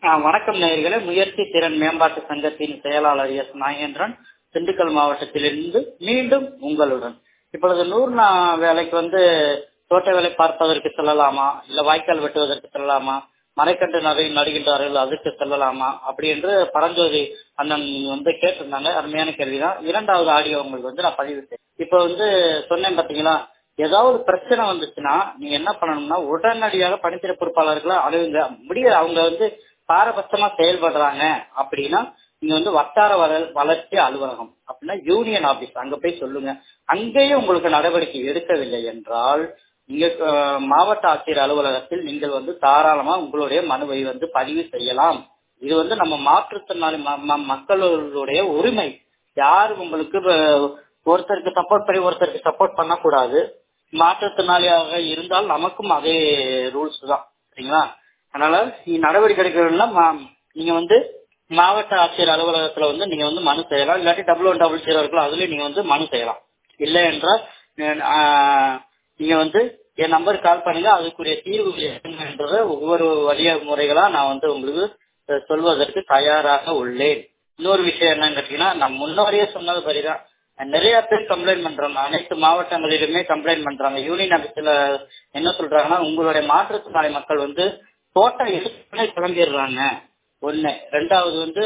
ஆ, வணக்கம் நேயர்களே முயற்சி திறன் மேம்பாட்டு சங்கத்தின் செயலாளர் எஸ் நாகேந்திரன் திண்டுக்கல் மாவட்டத்திலிருந்து மீண்டும் உங்களுடன் இப்பொழுது நூறு நாள் வேலைக்கு வந்து தோட்ட வேலை பார்ப்பதற்கு செல்லலாமா இல்ல வாய்க்கால் வெட்டுவதற்கு செல்லலாமா மரைக்கன்று நடு நடுகின்றார்கள் அதுக்கு செல்லலாமா அப்படி என்று பரஞ்சோதி அண்ணன் வந்து கேட்டிருந்தாங்க அருமையான கேள்விதான் இரண்டாவது ஆடியோ உங்களுக்கு வந்து நான் பதிவிட்டேன் இப்ப வந்து சொன்னேன் பாத்தீங்களா ஏதாவது பிரச்சனை வந்துச்சுன்னா நீங்க என்ன பண்ணணும்னா உடனடியாக பணித்திற பொறுப்பாளர்களை அணுகுங்க முடிய அவங்க வந்து பாரபட்சமா செயல்படுறாங்க அப்படின்னா நீங்க வந்து வட்டார வள- வளர்ச்சி அலுவலகம் அப்படின்னா யூனியன் ஆபீஸ் அங்க போய் சொல்லுங்க அங்கேயும் உங்களுக்கு நடவடிக்கை எடுக்கவில்லை என்றால் நீங்க அஹ், மாவட்ட ஆட்சியர் அலுவலகத்தில் நீங்கள் வந்து தாராளமா உங்களுடைய மனுவை வந்து பதிவு செய்யலாம் இது வந்து நம்ம மாற்றுத்திறனாளி ம- ம- மக்களுடைய உரிமை யாரும் உங்களுக்கு அஹ், ஒருத்தருக்கு சப்போர்ட் பண்ணி ஒருத்தருக்கு சப்போர்ட் பண்ணக்கூடாது மாற்றுத்திறனாளியாக இருந்தால் நமக்கும் அதே ரூல்ஸ் தான் சரிங்களா அதனால நீ நடவடிக்கை எடுக்கணும்னா மா- நீங்க வந்து மாவட்ட ஆட்சியர் அலுவலகத்துல வந்து நீங்க வந்து மனு செய்யலாம் இல்லாட்டி டபுள் ஒன் டபுள் ஜீரோ இருக்கலாம் அதுலயும் நீங்க வந்து மனு செய்யலாம் இல்லை என்றால் அஹ், நீங்க வந்து என் நம்பருக்கு கால் பண்ணுங்க அதுக்குரிய தீர்வு என்னன்றத ஒவ்வொரு வழிய முறைகளா நான் வந்து உங்களுக்கு அஹ், சொல்வதற்கு தயாராக உள்ளேன் இன்னொரு விஷயம் என்னன்னு கேட்டீங்கன்னா நான் முன்னோரையே சொன்னது சரிதான் நிறைய பேர் கம்ப்ளைண்ட் பண்றாங்க அனைத்து மாவட்டங்களிலுமே கம்ப்ளைண்ட் பண்றாங்க யூனியன் ஆபீஸ்ல என்ன சொல்றாங்கன்னா உங்களுடைய மாற்றுத்திறனாளி மக்கள் வந்து போட்டோ எடுத்து கிளம்பிடுறாங்க ஒண்ணு ரெண்டாவது வந்து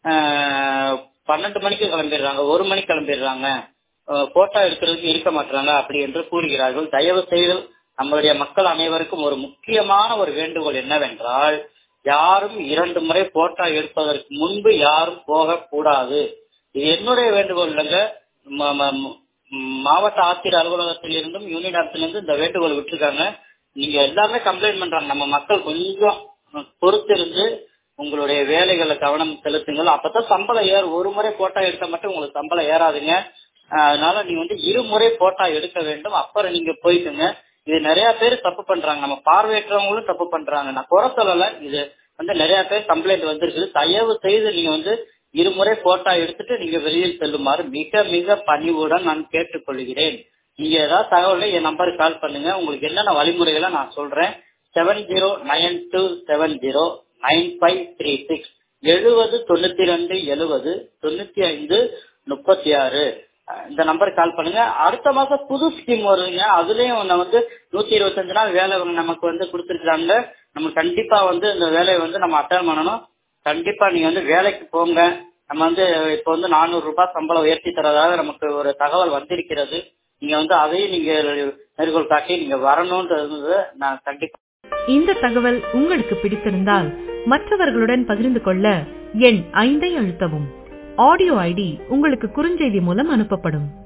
ஆஹ், பன்னெண்டு மணிக்கு கிளம்பிடுறாங்க ஒரு மணிக்கு கிளம்பிடுறாங்க போட்டோ எடுக்கிறதுக்கு இருக்க மாட்டாங்க அப்படி என்று கூறுகிறார்கள் தயவு செய்து நம்மளுடைய மக்கள் அனைவருக்கும் ஒரு முக்கியமான ஒரு வேண்டுகோள் என்னவென்றால் யாரும் இரண்டு முறை போட்டோ எடுப்பதற்கு முன்பு யாரும் போகக்கூடாது இது என்னுடைய வேண்டுகோள் இல்லைங்க ம- ம- ம- மாவட்ட ஆட்சியர் அலுவலகத்தில் இருந்தும் யூனியன் ஆட்சியிலிருந்து இந்த வேண்டுகோள் விட்டுருக்காங்க நீங்க எல்லாமே கம்ப்ளைண்ட் பண்றாங்க நம்ம மக்கள் கொஞ்சம் பொறுத்திருந்து உங்களுடைய வேலைகளை கவனம் செலுத்துங்கள் அப்பதான் சம்பளம் ஏற ஒரு முறை போட்டோ எடுக்க மட்டும் உங்களுக்கு சம்பளம் ஏறாதுங்க அஹ் அதனால நீங்க வந்து இருமுறை போட்டோ எடுக்க வேண்டும் அப்புறம் நீங்க போயிட்டுங்க இது நிறைய பேர் தப்பு பண்றாங்க நம்ம பார்வையற்றவங்களும் தப்பு பண்றாங்க நான் குறை சொல்லல இது வந்து நிறைய பேர் கம்ப்ளைண்ட் வந்திருக்குது தயவு செய்து நீங்க வந்து இருமுறை போட்டோ எடுத்துட்டு நீங்க வெளியில் செல்லுமாறு மிக மிக பணிவுடன் நான் கேட்டுக்கொள்கிறேன் நீங்க ஏதாவது தகவலை என் நம்பருக்கு கால் பண்ணுங்க உங்களுக்கு என்னென்ன வழிமுறைகளை நான் சொல்றேன் seven zero nine two seven zero nine five three six எழுபது தொண்ணூத்தி ரெண்டு எழுபது தொண்ணூத்தி ஐந்து முப்பத்தி ஆறு இந்த நம்பருக்கு கால் பண்ணுங்க அடுத்த மாசம் புது ஸ்கீம் வருதுங்க அதுலயும் ஒண்ணு வந்து நூத்தி இருபத்தஞ்சு நாள் வேலை நமக்கு வந்து கொடுத்துருக்காங்க நம்ம கண்டிப்பா வந்து இந்த வேலையை வந்து நம்ம அட்டன் பண்ணணும் கண்டிப்பா நீங்க வந்து வேலைக்கு போங்க நம்ம வந்து இப்ப வந்து நானூறு ரூபாய் சம்பளம் உயர்த்தி தரதாக நமக்கு ஒரு தகவல் வந்திருக்கிறது நீங்க வந்து அதையும் நீங்க மேற்கோள் காட்டி நீங்க வரணும்ன்றது நான் கண்டிப்பா இந்த தகவல் உங்களுக்கு பிடித்திருந்தால் மற்றவர்களுடன் பகிர்ந்து கொள்ள எண் ஐந்தை அழுத்தவும் ஆடியோ ஐடி உங்களுக்கு குறுஞ்செய்தி மூலம் அனுப்பப்படும்